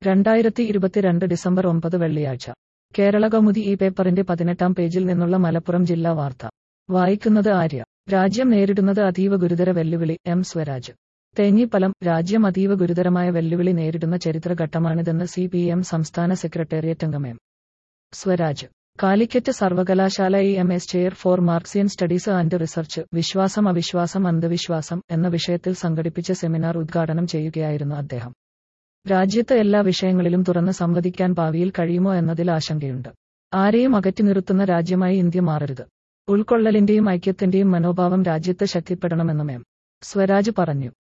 രണ്ടായിരത്തി ഇരുപത്തിരണ്ട് ഡിസംബർ ഒമ്പത് വെള്ളിയാഴ്ച കേരള കൗമുദി ഈ പേപ്പറിന്റെ പതിനെട്ടാം പേജിൽ നിന്നുള്ള മലപ്പുറം ജില്ലാ വാർത്ത വായിക്കുന്നത് ആര്യ രാജ്യം നേരിടുന്നത് അതീവ ഗുരുതര വെല്ലുവിളി എം സ്വരാജ് തേഞ്ഞിപ്പലം രാജ്യം അതീവ ഗുരുതരമായ വെല്ലുവിളി നേരിടുന്ന ചരിത്രഘട്ടമാണിതെന്ന് സി പി എം സംസ്ഥാന സെക്രട്ടേറിയറ്റ് അംഗം എം സ്വരാജ് കാലിക്കറ്റ് സർവകലാശാല E M S chair for Marxian studies and research വിശ്വാസം അവിശ്വാസം അന്ധവിശ്വാസം എന്ന വിഷയത്തിൽ സംഘടിപ്പിച്ച സെമിനാർ ഉദ്ഘാടനം ചെയ്യുകയായിരുന്നു അദ്ദേഹം രാജ്യത്ത് എല്ലാ വിഷയങ്ങളിലും തുറന്ന് സംവദിക്കാൻ ഭാവിയിൽ കഴിയുമോ എന്നതിൽ ആശങ്കയുണ്ട് ആരെയും അകറ്റി നിർത്തുന്ന രാജ്യമായി ഇന്ത്യ മാറരുത് ഉൾക്കൊള്ളലിന്റെയും ഐക്യത്തിന്റെയും മനോഭാവം രാജ്യത്ത് ശക്തിപ്പെടണമെന്നും എം സ്വരാജ് പറഞ്ഞു